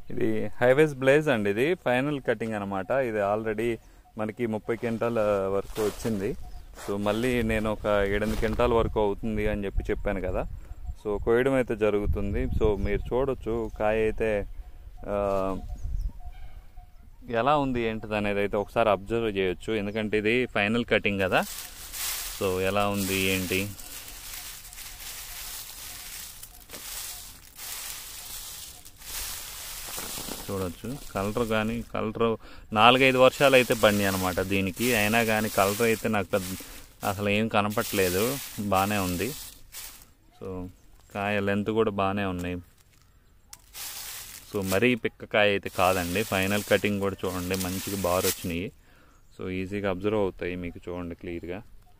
ఇది highways blaze అండి ఇది ఫైనల్ కటింగ్ అనమాట ఇది ఆల్రెడీ మనకి ముప్పై క్వింటాల వరకు వచ్చింది సో మళ్ళీ నేను ఒక ఏడెనిమిది క్వింటాల వరకు అవుతుంది అని చెప్పి చెప్పాను కదా సో కోయడం అయితే జరుగుతుంది సో మీరు చూడొచ్చు కాయ అయితే ఆ, ఎలా ఉంది ఏంటిది అనేది అయితే ఒకసారి అబ్జర్వ్ చేయొచ్చు ఎందుకంటే ఇది ఫైనల్ కటింగ్ కదా సో ఎలా ఉంది ఏంటి చూడొచ్చు కలర్ కానీ కలర్ నాలుగైదు వర్షాలు అయితే బండి అనమాట దీనికి అయినా కానీ కలర్ అయితే నాకు పెద్ద అసలు ఏం కనపట్లేదు బాగానే ఉంది సో కాయ లెంత్ కూడా బాగానే ఉన్నాయి సో మరీ పిక్క కాయ అయితే కాదండి ఫైనల్ కటింగ్ కూడా చూడండి మంచిగా బాగా వచ్చినాయి సో ఈజీగా అబ్జర్వ్ అవుతాయి మీకు చూడండి క్లియర్గా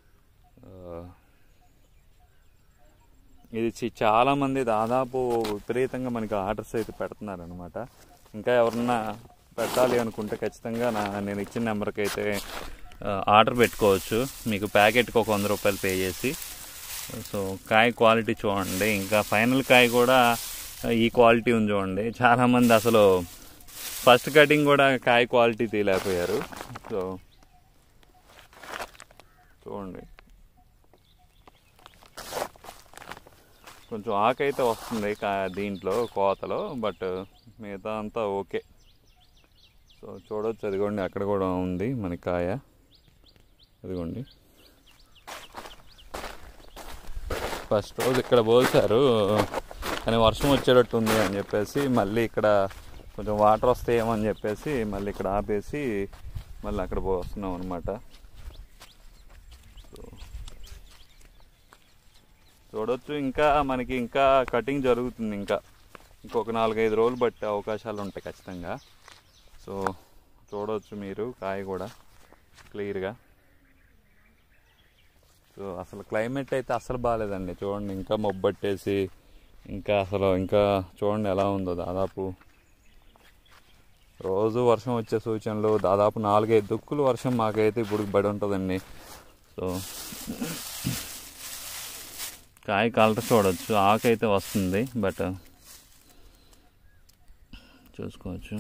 ఇది చి- చాలా మంది దాదాపు విపరీతంగా మనకి ఆర్డర్స్ అయితే పెడుతున్నారు అనమాట ఇంకా ఎవరన్నా పెట్టాలి అనుకుంటే ఖచ్చితంగా నా నేను ఇచ్చిన నెంబర్కి అయితే ఆ, ఆర్డర్ పెట్టుకోవచ్చు మీకు ప్యాకెట్కి ఒక వంద రూపాయలు పే చేసి సో కాయ క్వాలిటీ చూడండి ఇంకా ఫైనల్ కాయ కూడా ఈ క్వాలిటీ ఉంది చూడండి చాలామంది అసలు ఫస్ట్ కటింగ్ కూడా కాయ క్వాలిటీ తీయలేకపోయారు సో చూడండి కొంచెం ఆకైతే వస్తుంది కా దీంట్లో కోతలో బట్ మిగతా అంతా ఓకే సో చూడొచ్చు అదిగోండి అక్కడ కూడా ఉంది మన కాయ అదిగోండి ఫస్ట్ రోజు ఇక్కడ పోసారు కానీ వర్షం వచ్చేటట్టు ఉంది అని చెప్పేసి మళ్ళీ ఇక్కడ కొంచెం వాటర్ వస్తాయేమో అని చెప్పేసి మళ్ళీ ఇక్కడ ఆపేసి మళ్ళీ అక్కడ పోస్తున్నాం అనమాట సో చూడొచ్చు ఇంకా మనకి ఇంకా కటింగ్ జరుగుతుంది ఇంకా ఇంకొక నాలుగైదు రోజులు బట్టే అవకాశాలు ఉంటాయి ఖచ్చితంగా సో చూడవచ్చు మీరు కాయ కూడా క్లియర్గా సో అసలు క్లైమేట్ అయితే అసలు బాగాలేదండి చూడండి ఇంకా మొబ్బట్టేసి ఇంకా అసలు ఇంకా చూడండి ఎలా ఉందో దాదాపు రోజు వర్షం వచ్చే సూచనలు దాదాపు నాలుగైదు దుక్కులు వర్షం మాకైతే ఇప్పుడు పడి ఉంటుందండి సో కాయ కలర్ చూడొచ్చు ఆకు అయితే వస్తుంది బట్ చూసుకోవచ్చు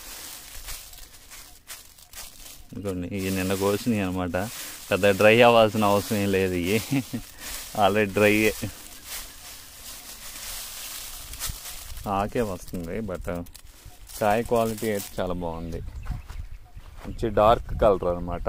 ఇంకోండి ఇవి నిన్న కోసినాయి అనమాట పెద్ద డ్రై అవ్వాల్సిన అవసరం ఏం లేదు ఇవి ఆల్రెడీ డ్రై ఆకే వస్తుంది బట్ కాయ క్వాలిటీ అయితే చాలా బాగుంది మంచి డార్క్ కలర్ అనమాట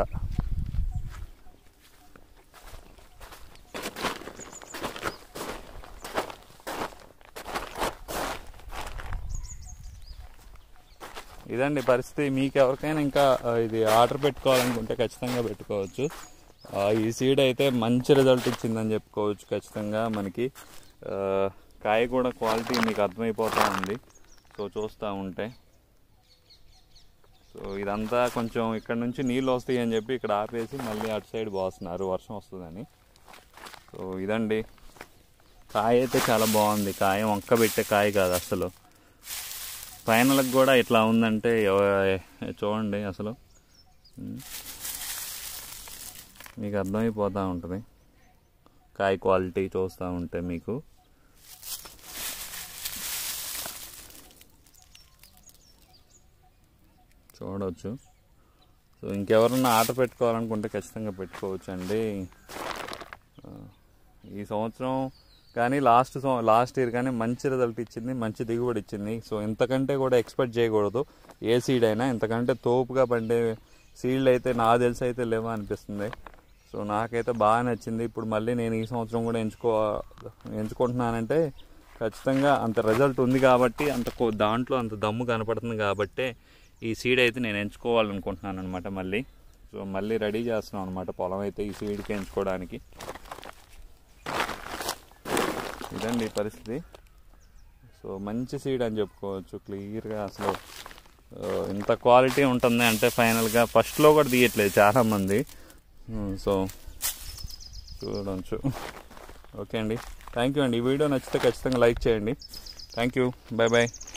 ఇదండి పరిస్థితి మీకు ఎవరికైనా ఇంకా ఆ, ఇది ఆర్డర్ పెట్టుకోవాలనుకుంటే ఖచ్చితంగా పెట్టుకోవచ్చు ఆ, ఈ సీడ్ అయితే మంచి రిజల్ట్ ఇచ్చిందని చెప్పుకోవచ్చు ఖచ్చితంగా మనకి ఆ, కాయ కూడా క్వాలిటీ మీకు అర్థమైపోతూ ఉంది సో చూస్తూ ఉంటే సో ఇదంతా కొంచెం ఇక్కడ నుంచి నీళ్ళు వస్తాయి అని చెప్పి ఇక్కడ ఆపేసి మళ్ళీ అటు సైడ్ పోస్తున్నారు వర్షం వస్తుందని సో ఇదండి కాయ అయితే చాలా బాగుంది కాయ వంక పెట్టే కాయ కాదు అసలు ఫైనల్కి కూడా ఇట్లా ఉందంటే ఎవ- చూడండి అసలు ఉమ్. మీకు అర్థమైపోతూ ఉంటుంది కాయ క్వాలిటీ చూస్తూ ఉంటే మీకు చూడవచ్చు సో ఇంకెవరన్నా ఆర్డర్ పెట్టుకోవాలనుకుంటే ఖచ్చితంగా పెట్టుకోవచ్చు అండి ఆ, ఈ సంవత్సరం కానీ లాస్ట్ సంవ లాస్ట్ ఇయర్ కానీ మంచి రిజల్ట్ ఇచ్చింది మంచి దిగుబడి ఇచ్చింది సో ఇంతకంటే కూడా ఎక్స్పెక్ట్ చేయకూడదు ఏ సీడ్ అయినా ఇంతకంటే తోపుగా పండే సీడ్లు అయితే నా తెలిసి అయితే లేవా అనిపిస్తుంది సో నాకైతే బాగా నచ్చింది ఇప్పుడు మళ్ళీ నేను ఈ సంవత్సరం కూడా ఎంచుకో ఎంచుకుంటున్నానంటే ఖచ్చితంగా అంత రిజల్ట్ ఉంది కాబట్టి అంత కో- దాంట్లో అంత దమ్ము కనపడుతుంది కాబట్టే ఈ సీడ్ అయితే నేను ఎంచుకోవాలనుకుంటున్నాను అనమాట మళ్ళీ సో మళ్ళీ రెడీ చేస్తున్నాం అనమాట పొలం అయితే ఈ సీడ్కి ఎంచుకోవడానికి ఇదండి ఈ పరిస్థితి సో మంచి సీడ్ అని చెప్పుకోవచ్చు క్లియర్గా అసలు ఆ, ఇంత క్వాలిటీ ఉంటుంది అంటే ఫైనల్గా ఫస్ట్లో కూడా తీయట్లేదు చాలామంది ఉమ్, సో చూడవచ్చు ఓకే అండి థ్యాంక్ యూ అండి ఈ వీడియో నచ్చితే ఖచ్చితంగా లైక్ చేయండి థ్యాంక్ యూ బాయ్ బాయ్